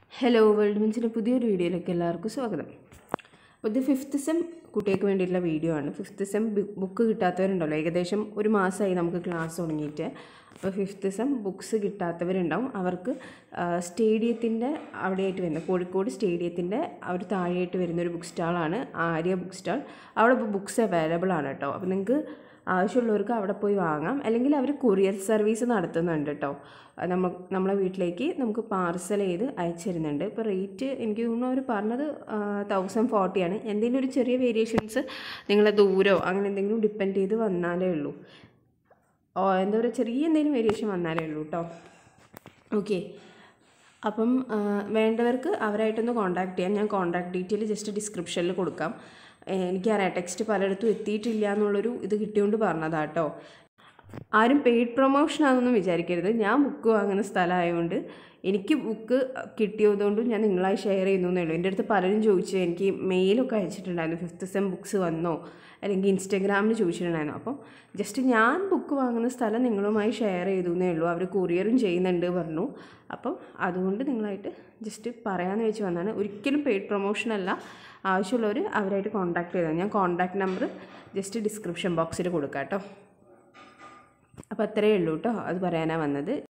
hello world മീൻസിൻ്റെ പുതിയൊരു വീഡിയോയിലേക്ക് എല്ലാവർക്കും സ്വാഗതം അപ്പോൾ ഇത് ഫിഫ്ത്ത് സെം കുട്ടികൾക്ക് വേണ്ടിയിട്ടുള്ള വീഡിയോ ആണ് ഫിഫ്ത്ത് സെം ബുക്ക് കിട്ടാത്തവരുണ്ടല്ലോ ഏകദേശം ഒരു മാസമായി നമുക്ക് ക്ലാസ് തുടങ്ങിയിട്ട് അപ്പോൾ ഫിഫ്ത്ത് സെം ബുക്സ് കിട്ടാത്തവരുണ്ടാവും അവർക്ക് സ്റ്റേഡിയത്തിൻ്റെ അവിടെയായിട്ട് വരുന്ന കോഴിക്കോട് സ്റ്റേഡിയത്തിൻ്റെ ഒരു താഴെയായിട്ട് വരുന്ന ഒരു ബുക്ക് സ്റ്റാളാണ് ആര്യ ബുക്ക് സ്റ്റാൾ അവിടെ ഇപ്പോൾ ബുക്സ് അവൈലബിൾ ആണ് കേട്ടോ അപ്പോൾ നിങ്ങൾക്ക് ആവശ്യമുള്ളവർക്ക് അവിടെ പോയി വാങ്ങാം അല്ലെങ്കിൽ അവർ കൊറിയർ സർവീസ് നടത്തുന്നുണ്ട് കേട്ടോ നമ്മ നമ്മളെ വീട്ടിലേക്ക് നമുക്ക് പാർസൽ ചെയ്ത് അയച്ചു തരുന്നുണ്ട് ഇപ്പോൾ റേറ്റ് എനിക്ക് തോന്നുന്നു അവർ പറഞ്ഞത് തൗസൻഡ് ഫോർട്ടിയാണ് എന്തെങ്കിലും ഒരു ചെറിയ വേരിയേഷൻസ് നിങ്ങളെ ദൂരമോ അങ്ങനെ എന്തെങ്കിലും ഡിപ്പെൻഡ് ചെയ്ത് വന്നാലേ ഉള്ളൂ ഓ എന്താ പറയുക ചെറിയ എന്തെങ്കിലും വേരിയേഷൻ വന്നാലേ ഉള്ളൂ കേട്ടോ ഓക്കെ അപ്പം ആ, വേണ്ടവർക്ക് അവരായിട്ടൊന്ന് കോൺടാക്ട് ചെയ്യാം ഞാൻ കോൺടാക്ട് ഡീറ്റെയിൽ ജസ്റ്റ് ഡിസ്ക്രിപ്ഷനിൽ കൊടുക്കാം ഏഹ് എനിക്കറിയാം ടെക്സ്റ്റ് പലയിടത്തും എത്തിയിട്ടില്ല എന്നുള്ളൊരു ഇത് കിട്ടിയോണ്ട് പറഞ്ഞതാ കേട്ടോ ആരും പെയ്ഡ് പ്രൊമോഷൻ ആണെന്നൊന്നും വിചാരിക്കരുത് ഞാൻ ബുക്ക് വാങ്ങുന്ന സ്ഥലമായതുകൊണ്ട് എനിക്ക് ബുക്ക് കിട്ടിയതുകൊണ്ടും ഞാൻ നിങ്ങളായി ഷെയർ ചെയ്യുന്നു എന്നേ ഉള്ളൂ എൻ്റെ അടുത്ത് പലരും ചോദിച്ചു എനിക്ക് മെയിലൊക്കെ അയച്ചിട്ടുണ്ടായിരുന്നു ഫിഫ്ത്ത് സെം ബുക്സ് വന്നോ അല്ലെങ്കിൽ ഇൻസ്റ്റഗ്രാമിൽ ചോദിച്ചിട്ടുണ്ടായിരുന്നു അപ്പം ജസ്റ്റ് ഞാൻ ബുക്ക് വാങ്ങുന്ന സ്ഥലം നിങ്ങളുമായി ഷെയർ ചെയ്തു എന്നേ ഉള്ളൂ അവർ കൊറിയറും ചെയ്യുന്നുണ്ട് പറഞ്ഞു അപ്പം അതുകൊണ്ട് നിങ്ങളായിട്ട് ജസ്റ്റ് പറയാമെന്ന് വെച്ച് വന്നതാണ് ഒരിക്കലും പെയ്ഡ് പ്രൊമോഷൻ അല്ല ആവശ്യമുള്ളവർ അവരായിട്ട് കോൺടാക്ട് ചെയ്താൽ ഞാൻ കോൺടാക്ട് നമ്പർ ജസ്റ്റ് ഡിസ്ക്രിപ്ഷൻ ബോക്സിൽ കൊടുക്കാം കേട്ടോ അപ്പോൾ അത്രയേ ഉള്ളൂ കേട്ടോ അത് പറയാനാണ് വന്നത്